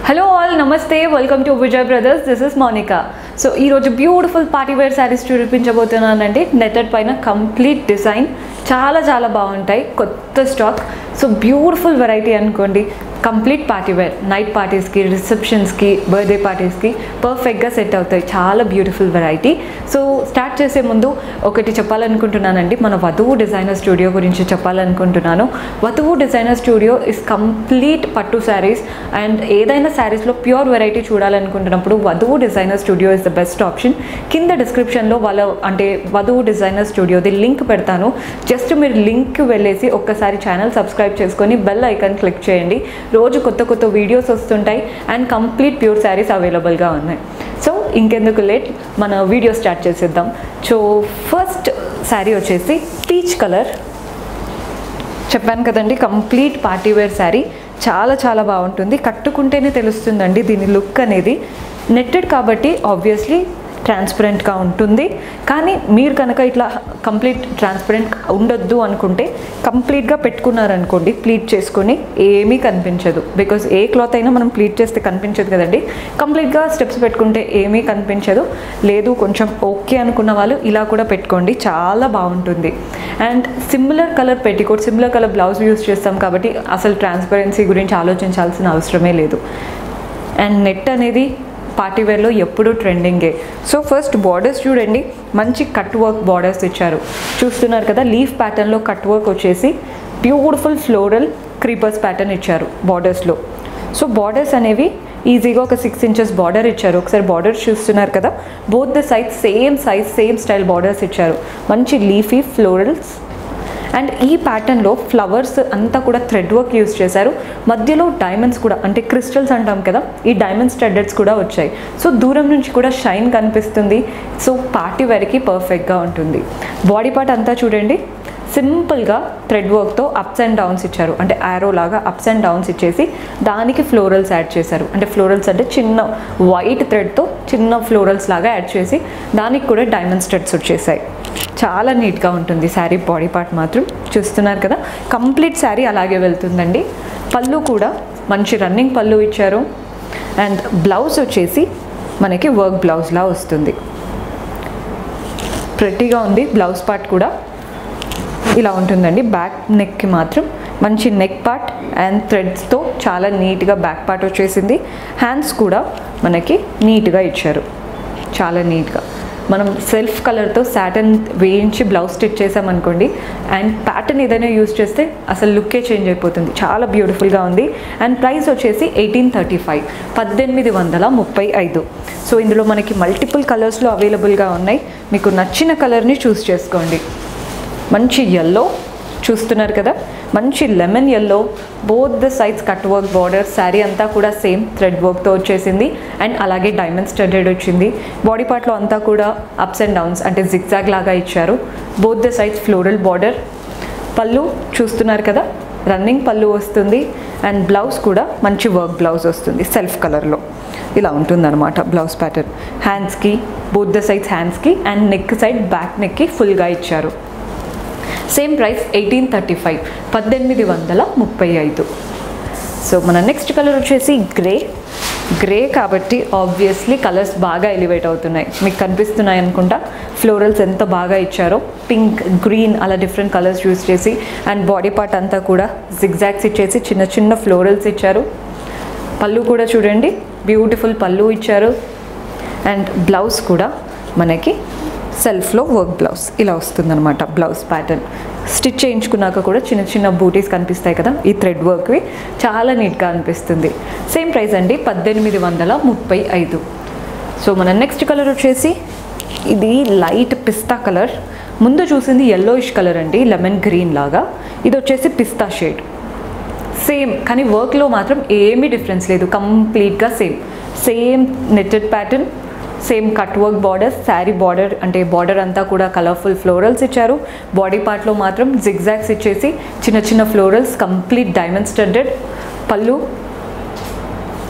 hello all నమస్తే welcome to Vijay brothers this is Monika so ఈరోజు beautiful party wear saris చూపించబోతున్నానండి netted పైన కంప్లీట్ డిజైన్ చాలా చాలా బాగుంటాయి కొత్త స్టాక్ సో బ్యూటిఫుల్ వెరైటీ అనుకోండి కంప్లీట్ పార్టీ వేర్ నైట్ పార్టీస్కి రిసెప్షన్స్కి బర్త్డే పార్టీస్కి పర్ఫెక్ట్గా సెట్ అవుతాయి చాలా బ్యూటిఫుల్ వెరైటీ సో స్టార్ట్ చేసే ముందు ఒకటి చెప్పాలనుకుంటున్నానండి మన వధువు డిజైనర్ స్టూడియో గురించి చెప్పాలనుకుంటున్నాను వధువు డిజైనర్ స్టూడియో ఇస్ కంప్లీట్ పట్టు శారీస్ అండ్ ఏదైనా శారీస్లో ప్యూర్ వెరైటీ చూడాలనుకుంటున్నప్పుడు Vadhuvu designer studio is the best option కింద డిస్క్రిప్షన్లో వాళ్ళ అంటే వధువు డిజైనర్ స్టూడియోది లింక్ పెడతాను జస్ట్ మీరు లింక్ వెళ్ళేసి ఒక్కసారి ఛానల్ సబ్స్క్రైబ్ చేసుకొని బెల్ ఐకాన్ క్లిక్ చేయండి రోజు కొత్త కొత్త వీడియోస్ వస్తుంటాయి అండ్ కంప్లీట్ ప్యూర్ శారీస్ అవైలబుల్గా ఉన్నాయి సో ఇంకెందుకు లేట్ మన వీడియో స్టార్ట్ చేసేద్దాం సో ఫస్ట్ శారీ వచ్చేసి పీచ్ కలర్ చెప్పాను కదండి కంప్లీట్ పార్టీ వేర్ శారీ చాలా చాలా బాగుంటుంది కట్టుకుంటేనే తెలుస్తుందండి దీని లుక్ అనేది నెట్టెడ్ కాబట్టి ఆబ్వియస్లీ ట్రాన్స్పరెంట్గా ఉంటుంది కానీ మీరు కనుక ఇట్లా కంప్లీట్ ట్రాన్స్పరెంట్ ఉండొద్దు అనుకుంటే కంప్లీట్గా పెట్టుకున్నారనుకోండి ప్లీట్ చేసుకొని ఏమీ కనిపించదు బికాజ్ ఏ క్లాత్ అయినా మనం ప్లీట్ చేస్తే కనిపించదు కదండి కంప్లీట్గా స్టెప్స్ పెట్టుకుంటే ఏమీ కనిపించదు లేదు కొంచెం ఓకే అనుకున్న వాళ్ళు ఇలా కూడా పెట్టుకోండి చాలా బాగుంటుంది and similar colour petticoat similar colour blouse use చేస్తాం కాబట్టి అసలు ట్రాన్స్పరెన్సీ గురించి ఆలోచించాల్సిన అవసరమే లేదు అండ్ నెట్ అనేది పార్టీ వేర్లో ఎప్పుడూ ట్రెండింగే సో ఫస్ట్ బార్డర్స్ చూడండి మంచి కట్ వర్క్ బార్డర్స్ ఇచ్చారు చూస్తున్నారు కదా లీఫ్ ప్యాటర్న్లో కట్ వర్క్ వచ్చేసి బ్యూటిఫుల్ ఫ్లోరల్ క్రీపర్స్ ప్యాటర్న్ ఇచ్చారు బార్డర్స్లో సో బార్డర్స్ అనేవి ఈజీగా ఒక సిక్స్ ఇంచెస్ బార్డర్ ఇచ్చారు ఒకసారి బార్డర్స్ చూస్తున్నారు కదా both the size same size same style borders ఇచ్చారు మంచి లీఫీ ఫ్లోరల్స్ అండ్ ఈ ప్యాటర్న్లో ఫ్లవర్స్ అంతా కూడా థ్రెడ్ వర్క్ యూస్ చేశారు మధ్యలో డైమండ్స్ కూడా అంటే క్రిస్టల్స్ అంటాం కదా ఈ డైమండ్స్ స్టడ్డెడ్స్ కూడా వచ్చాయి సో దూరం నుంచి కూడా షైన్ కనిపిస్తుంది సో పార్టీ వేర్కి పర్ఫెక్ట్గా ఉంటుంది బాడీ పార్ట్ అంతా చూడండి సింపుల్గా థ్రెడ్ వర్క్తో అప్స్ అండ్ డౌన్స్ ఇచ్చారు అంటే యారో లాగా అప్స్ అండ్ డౌన్స్ ఇచ్చేసి దానికి ఫ్లోరల్స్ యాడ్ చేశారు అంటే ఫ్లోరల్స్ అంటే చిన్న వైట్ థ్రెడ్తో చిన్న ఫ్లోరల్స్ లాగా యాడ్ చేసి దానికి కూడా డైమండ్ స్టడ్స్ వచ్చేసాయి చాలా నీట్గా ఉంటుంది శారీ బాడీ పార్ట్ మాత్రం చూస్తున్నారు కదా కంప్లీట్ శారీ అలాగే వెళ్తుందండి పళ్ళు కూడా మంచి రన్నింగ్ పళ్ళు ఇచ్చారు అండ్ బ్లౌజ్ వచ్చేసి మనకి వర్క్ బ్లౌజ్లా వస్తుంది ప్రెట్టీగా ఉంది బ్లౌజ్ పార్ట్ కూడా ఇలా ఉంటుందండి బ్యాక్ నెక్కి మాత్రం మంచి నెక్ పార్ట్ అండ్ థ్రెడ్స్తో చాలా నీట్గా బ్యాక్ పార్ట్ వచ్చేసింది హ్యాండ్స్ కూడా మనకి నీట్గా ఇచ్చారు చాలా నీట్గా మనం సెల్ఫ్ కలర్తో సాటన్ వేయించి బ్లౌజ్ స్టిచ్ చేసామనుకోండి అండ్ ప్యాటర్న్ ఏదైనా యూస్ చేస్తే అసలు లుక్కే చేంజ్ అయిపోతుంది చాలా బ్యూటిఫుల్గా ఉంది అండ్ ప్రైస్ వచ్చేసి ఎయిటీన్ థర్టీ ఫైవ్ పద్దెనిమిది వందల ముప్పై ఐదు సో ఇందులో మనకి మల్టిపుల్ కలర్స్లో అవైలబుల్గా ఉన్నాయి మీకు నచ్చిన కలర్ని చూస్ చేసుకోండి మంచి ఎల్లో చూస్తున్నారు కదా మంచి lemon yellow both the sides cut work border sari అంతా కూడా సేమ్ థ్రెడ్ వర్క్తో వచ్చేసింది అండ్ అలాగే డైమండ్ స్టడెడ్ వచ్చింది బాడీ పార్ట్లో అంతా కూడా అప్స్ అండ్ డౌన్స్ అంటే జిగ్జాగ్ లాగా ఇచ్చారు both the sides floral border పళ్ళు చూస్తున్నారు కదా రన్నింగ్ పళ్ళు వస్తుంది అండ్ బ్లౌజ్ కూడా మంచి వర్క్ బ్లౌజ్ వస్తుంది సెల్ఫ్ కలర్లో ఇలా ఉంటుందన్నమాట బ్లౌజ్ ప్యాటర్న్ హ్యాండ్స్కి బోత్ ద సైడ్స్ హ్యాండ్స్కి అండ్ నెక్ సైడ్ బ్యాక్ నెక్కి ఫుల్గా ఇచ్చారు same price eighteen thirty five పద్దెనిమిది వందల ముప్పై ఐదు సో మన నెక్స్ట్ కలర్ వచ్చేసి గ్రే గ్రే కాబట్టి ఆబ్వియస్లీ కలర్స్ బాగా ఎలివేట్ అవుతున్నాయి మీకు కనిపిస్తున్నాయి అనుకుంటా ఫ్లోరల్స్ ఎంత బాగా ఇచ్చారో పింక్ గ్రీన్ అలా డిఫరెంట్ కలర్స్ యూస్ చేసి అండ్ బాడీ పార్ట్ అంతా కూడా జిగ్జాగ్స్ ఇచ్చేసి చిన్న చిన్న ఫ్లోరల్స్ ఇచ్చారు పళ్ళు కూడా చూడండి బ్యూటిఫుల్ పళ్ళు ఇచ్చారు అండ్ బ్లౌజ్ కూడా మనకి సెల్ఫ్లో వర్క్ బ్లౌజ్ ఇలా వస్తుందన్నమాట బ్లౌజ్ ప్యాటర్న్ స్టిచ్ చేయించుకున్నాక కూడా చిన్న చిన్న బూటీస్ కనిపిస్తాయి కదా ఈ థ్రెడ్ వర్క్వి చాలా నీట్గా అనిపిస్తుంది సేమ్ ప్రైస్ అండి పద్దెనిమిది వందల ముప్పై ఐదు సో మన నెక్స్ట్ కలర్ వచ్చేసి ఇది లైట్ పిస్తా కలర్ ముందు చూసింది ఎల్లోయిష్ కలర్ అండి లెమన్ గ్రీన్ లాగా ఇది వచ్చేసి పిస్తా షేడ్ సేమ్ కానీ వర్క్లో మాత్రం ఏమీ డిఫరెన్స్ లేదు కంప్లీట్గా same same netted pattern same cut work border sari border అంటే బార్డర్ అంతా కూడా కలర్ఫుల్ ఫ్లోరల్స్ ఇచ్చారు బాడీ పార్ట్లో మాత్రం జిగ్జాగ్స్ ఇచ్చేసి చిన్న చిన్న ఫ్లోరల్స్ కంప్లీట్ డైమండ్ స్టడ్డెడ్ పళ్ళు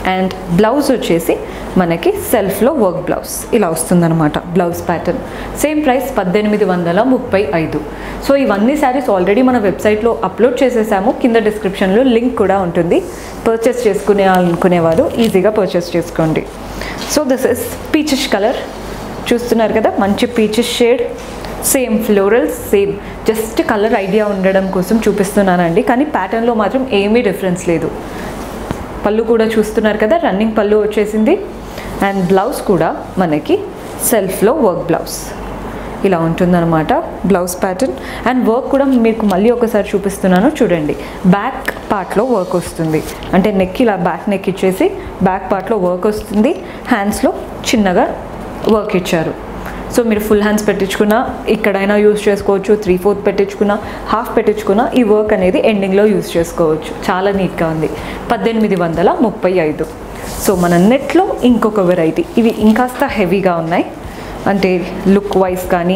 అండ్ బ్లౌజ్ వచ్చేసి మనకి సెల్ఫ్లో వర్క్ బ్లౌజ్ ఇలా వస్తుందన్నమాట బ్లౌజ్ ప్యాటర్న్ సేమ్ ప్రైస్ పద్దెనిమిది వందల ముప్పై ఐదు సో ఇవన్నీ శారీస్ ఆల్రెడీ మన వెబ్సైట్లో అప్లోడ్ చేసేసాము కింద డిస్క్రిప్షన్లో లింక్ కూడా ఉంటుంది పర్చేస్ చేసుకునే అనుకునేవారు ఈజీగా పర్చేస్ చేసుకోండి so this is peachish colour చూస్తున్నారు కదా మంచి peachish shade same florals same just colour idea ఉండడం కోసం చూపిస్తున్నానండి కానీ ప్యాటర్న్లో మాత్రం ఏమీ డిఫరెన్స్ లేదు పళ్ళు కూడా చూస్తున్నారు కదా రన్నింగ్ పళ్ళు వచ్చేసింది అండ్ బ్లౌజ్ కూడా మనకి సెల్ఫ్లో వర్క్ బ్లౌజ్ ఇలా ఉంటుందన్నమాట బ్లౌజ్ ప్యాటర్న్ అండ్ వర్క్ కూడా మీకు మళ్ళీ ఒకసారి చూపిస్తున్నాను చూడండి బ్యాక్ పార్ట్లో వర్క్ వస్తుంది అంటే నెక్ ఇలా బ్యాక్ నెక్ ఇచ్చేసి బ్యాక్ పార్ట్లో వర్క్ వస్తుంది హ్యాండ్స్లో చిన్నగా వర్క్ ఇచ్చారు సో మీరు ఫుల్ హ్యాండ్స్ పెట్టించుకున్నా ఇక్కడైనా యూస్ చేసుకోవచ్చు త్రీ ఫోర్త్ పెట్టించుకున్నా హాఫ్ పెట్టించుకున్నా ఈ వర్క్ అనేది ఎండింగ్లో యూస్ చేసుకోవచ్చు చాలా నీట్గా ఉంది పద్దెనిమిది వందల ముప్పై ఐదు సో మన నెట్లో ఇంకొక వెరైటీ ఇవి ఇంకాస్త హెవీగా ఉన్నాయి అంటే లుక్ వైజ్ కానీ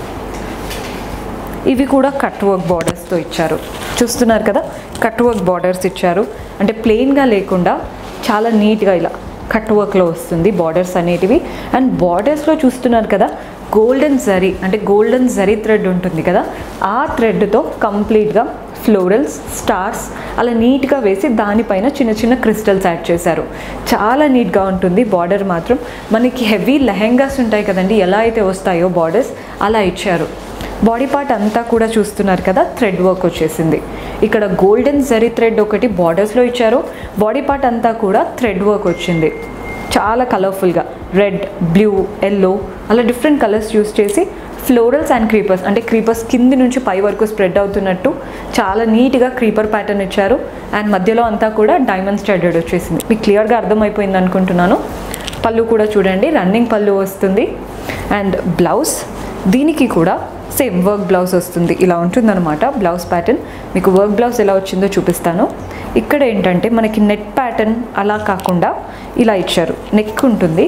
ఇవి కూడా కట్ వర్క్ బార్డర్స్తో ఇచ్చారు చూస్తున్నారు కదా కట్ వర్క్ బార్డర్స్ ఇచ్చారు అంటే ప్లెయిన్గా లేకుండా చాలా నీట్గా ఇలా కట్ వర్క్లో వస్తుంది బార్డర్స్ అనేటివి అండ్ బార్డర్స్లో చూస్తున్నారు కదా గోల్డెన్ జరీ అంటే గోల్డెన్ జరీ థ్రెడ్ ఉంటుంది కదా ఆ థ్రెడ్తో కంప్లీట్గా ఫ్లోరల్స్ స్టార్స్ అలా నీట్గా వేసి దానిపైన చిన్న చిన్న క్రిస్టల్స్ యాడ్ చేశారు చాలా నీట్గా ఉంటుంది బార్డర్ మాత్రం మనకి హెవీ లెహెంగాస్ ఉంటాయి కదండి ఎలా అయితే వస్తాయో బార్డర్స్ అలా ఇచ్చారు బాడీ పార్ట్ అంతా కూడా చూస్తున్నారు కదా థ్రెడ్ వర్క్ వచ్చేసింది ఇక్కడ గోల్డెన్ జరీ థ్రెడ్ ఒకటి బార్డర్స్లో ఇచ్చారు బాడీ పార్ట్ అంతా కూడా థ్రెడ్ వర్క్ వచ్చింది చాలా కలర్ఫుల్గా రెడ్ బ్లూ ఎల్లో అలా డిఫరెంట్ కలర్స్ యూస్ చేసి ఫ్లోరల్స్ అండ్ క్రీపర్స్ అంటే క్రీపర్స్ కింది నుంచి పై వరకు స్ప్రెడ్ అవుతున్నట్టు చాలా నీట్గా క్రీపర్ ప్యాటర్న్ ఇచ్చారు అండ్ మధ్యలో అంతా కూడా డైమండ్ స్టడెడ్ వచ్చేసింది మీకు క్లియర్గా అర్థమైపోయింది అనుకుంటున్నాను పళ్ళు కూడా చూడండి రన్నింగ్ పళ్ళు వస్తుంది అండ్ బ్లౌజ్ దీనికి కూడా సేమ్ వర్క్ బ్లౌజ్ వస్తుంది ఇలా ఉంటుందన్నమాట బ్లౌజ్ ప్యాటర్న్ మీకు వర్క్ బ్లౌజ్ ఎలా వచ్చిందో చూపిస్తాను ఇక్కడ ఏంటంటే మనకి నెట్ ప్యాటర్న్ అలా కాకుండా ఇలా ఇచ్చారు నెక్ ఉంటుంది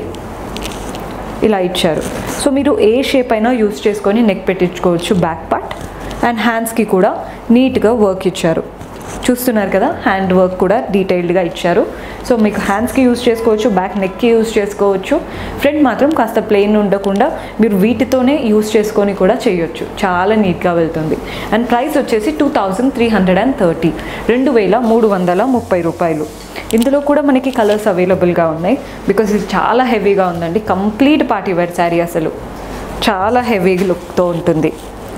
ఇలా ఇచ్చారు సో మీరు ఏ షేప్ అయినా యూస్ చేసుకొని నెక్ పెట్టించుకోవచ్చు బ్యాక్ పార్ట్ అండ్ హ్యాండ్స్కి కూడా నీట్గా వర్క్ ఇచ్చారు చూస్తున్నారు కదా హ్యాండ్ వర్క్ కూడా డీటెయిల్డ్గా ఇచ్చారు సో మీకు హ్యాండ్స్కి యూస్ చేసుకోవచ్చు బ్యాక్ నెక్కి యూస్ చేసుకోవచ్చు ఫ్రంట్ మాత్రం కాస్త ప్లెయిన్ ఉండకుండా మీరు వీటితోనే యూస్ చేసుకొని కూడా చేయొచ్చు చాలా నీట్గా వెళ్తుంది అండ్ ప్రైస్ వచ్చేసి two thousand three hundred and thirty రెండు వేల మూడు వందల ముప్పై రూపాయలు ఇందులో కూడా మనకి కలర్స్ అవైలబుల్గా ఉన్నాయి బికాస్ ఇది చాలా హెవీగా ఉందండి కంప్లీట్ పార్టీ వేర్ శారీ అసలు చాలా హెవీ లుక్తో ఉంటుంది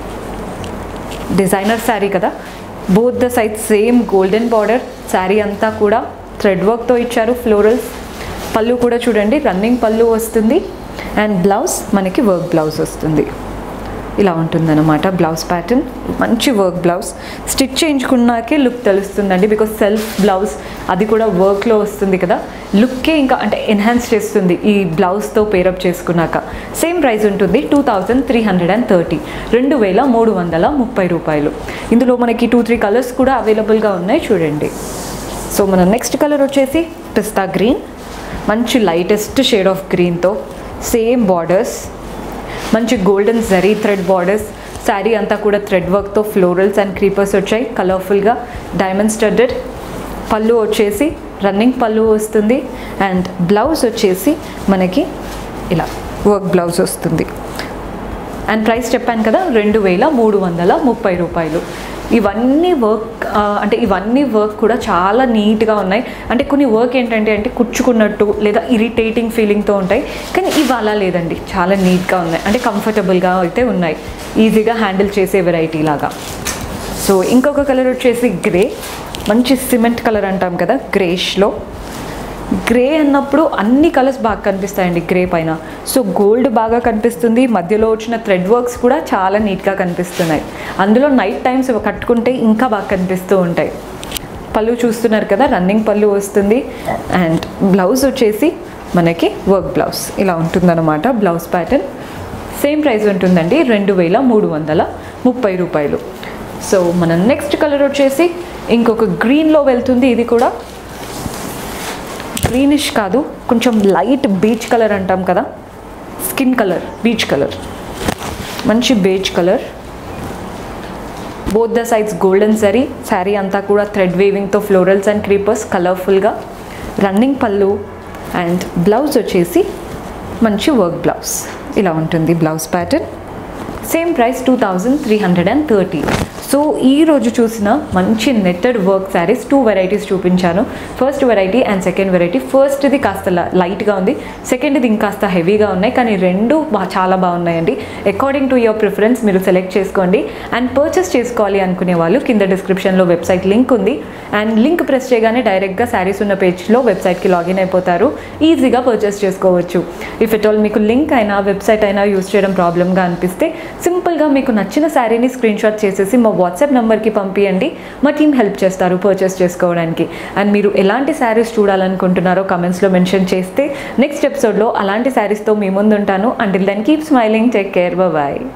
డిజైనర్ శారీ కదా both the side same golden border sari అంతా కూడా థ్రెడ్ వర్క్తో ఇచ్చారు ఫ్లోరల్స్ పళ్ళు కూడా చూడండి రన్నింగ్ పళ్ళు వస్తుంది అండ్ బ్లౌజ్ మనకి వర్క్ బ్లౌజ్ వస్తుంది ఇలా ఉంటుందన్నమాట బ్లౌజ్ ప్యాటర్న్ మంచి వర్క్ బ్లౌజ్ స్టిచ్ చేయించుకున్నాకే లుక్ తెలుస్తుందండి బికాస్ సెల్ఫ్ బ్లౌజ్ అది కూడా వర్క్లో వస్తుంది కదా లుక్కే ఇంకా అంటే ఎన్హాన్స్ చేస్తుంది ఈ బ్లౌజ్తో పేరప్ చేసుకున్నాక సేమ్ ప్రైస్ ఉంటుంది two thousand three hundred and thirty రెండు వేల మూడు వందల ముప్పై రూపాయలు ఇందులో మనకి టూ త్రీ కలర్స్ కూడా అవైలబుల్గా ఉన్నాయి చూడండి సో మన నెక్స్ట్ కలర్ వచ్చేసి పిస్తా గ్రీన్ మంచి లైటెస్ట్ షేడ్ ఆఫ్ గ్రీన్తో సేమ్ బార్డర్స్ మంచి golden zari thread borders sari అంతా కూడా థ్రెడ్ వర్క్తో ఫ్లోరల్స్ అండ్ క్రీపర్స్ వచ్చాయి కలర్ఫుల్గా డైమండ్ స్టడ్డెడ్ పళ్ళు వచ్చేసి రన్నింగ్ పళ్ళు వస్తుంది అండ్ బ్లౌజ్ వచ్చేసి మనకి ఇలా వర్క్ బ్లౌజ్ వస్తుంది అండ్ ప్రైస్ చెప్పాను కదా రెండు వేల మూడు వందల ముప్పై రూపాయలు ఇవన్నీ వర్క్ ఆ, అంటే ఇవన్నీ వర్క్ కూడా చాలా నీట్గా ఉన్నాయి అంటే కొన్ని వర్క్ ఏంటంటే అంటే కుచ్చుకున్నట్టు లేదా ఇరిటేటింగ్ ఫీలింగ్తో ఉంటాయి కానీ ఇవి అలా లేదండి చాలా నీట్గా ఉన్నాయి అంటే కంఫర్టబుల్గా అయితే ఉన్నాయి ఈజీగా హ్యాండిల్ చేసే వెరైటీ లాగా సో ఇంకొక కలర్ వచ్చేసి గ్రే మంచి సిమెంట్ కలర్ అంటాం కదా గ్రేష్లో గ్రే అన్నప్పుడు అన్ని కలర్స్ బాగా కనిపిస్తాయండి గ్రే పైన సో గోల్డ్ బాగా కనిపిస్తుంది మధ్యలో వచ్చిన థ్రెడ్ వర్క్స్ కూడా చాలా నీట్గా కనిపిస్తున్నాయి అందులో నైట్ టైమ్స్ కట్టుకుంటే ఇంకా బాగా కనిపిస్తూ ఉంటాయి పళ్ళు చూస్తున్నారు కదా రన్నింగ్ పళ్ళు వస్తుంది అండ్ బ్లౌజ్ వచ్చేసి మనకి వర్క్ బ్లౌజ్ ఇలా ఉంటుందన్నమాట బ్లౌజ్ ప్యాటర్న్ సేమ్ ప్రైస్ ఉంటుందండి రెండు వేల మూడు వందల ముప్పై రూపాయలు సో మన నెక్స్ట్ కలర్ వచ్చేసి ఇంకొక గ్రీన్లో వెళ్తుంది ఇది కూడా గ్రీనిష్ కాదు కొంచెం లైట్ బీచ్ కలర్ అంటాం కదా స్కిన్ కలర్ బీచ్ కలర్ మంచి beige colour both the sides golden zari sari అంతా కూడా థ్రెడ్ వేవింగ్తో ఫ్లోరల్స్ అండ్ క్రీపర్స్ కలర్ఫుల్గా రన్నింగ్ పళ్ళు అండ్ బ్లౌజ్ వచ్చేసి మంచి వర్క్ బ్లౌజ్ ఇలా ఉంటుంది blouse pattern same price two thousand three hundred and thirty so ఈ రోజు చూసిన మంచి netted work saris two varieties చూపించాను first variety and second variety ఫస్ట్ది కాస్త లైట్గా ఉంది సెకండ్ది ఇంకాస్త హెవీగా ఉన్నాయి కానీ రెండు బా- చాలా బాగున్నాయండి అకార్డింగ్ టు యువర్ ప్రిఫరెన్స్ మీరు సెలెక్ట్ చేసుకోండి అండ్ పర్చేస్ చేసుకోవాలి అనుకునే వాళ్ళు కింద డిస్క్రిప్షన్లో వెబ్సైట్ లింక్ ఉంది అండ్ లింక్ ప్రెస్ చేయగానే డైరెక్ట్గా శారీస్ ఉన్న పేజ్లో వెబ్సైట్కి లాగిన్ అయిపోతారు ఈజీగా పర్చేస్ చేసుకోవచ్చు ఇఫ్ ఎట్ ఆల్ మీకు లింక్ అయినా వెబ్సైట్ అయినా యూస్ చేయడం ప్రాబ్లమ్గా అనిపిస్తే సింపుల్గా మీకు నచ్చిన శారీని స్క్రీన్ షాట్ చేసేసి మా వాట్సాప్ నెంబర్కి పంపించండి మా టీం హెల్ప్ చేస్తారు పర్చేస్ చేసుకోవడానికి అండ్ మీరు ఎలాంటి శారీస్ చూడాలనుకుంటున్నారో కమెంట్స్లో మెన్షన్ చేస్తే నెక్స్ట్ ఎపిసోడ్లో అలాంటి శారీస్తో మీ ముందు ఉంటాను until then keep smiling take care bye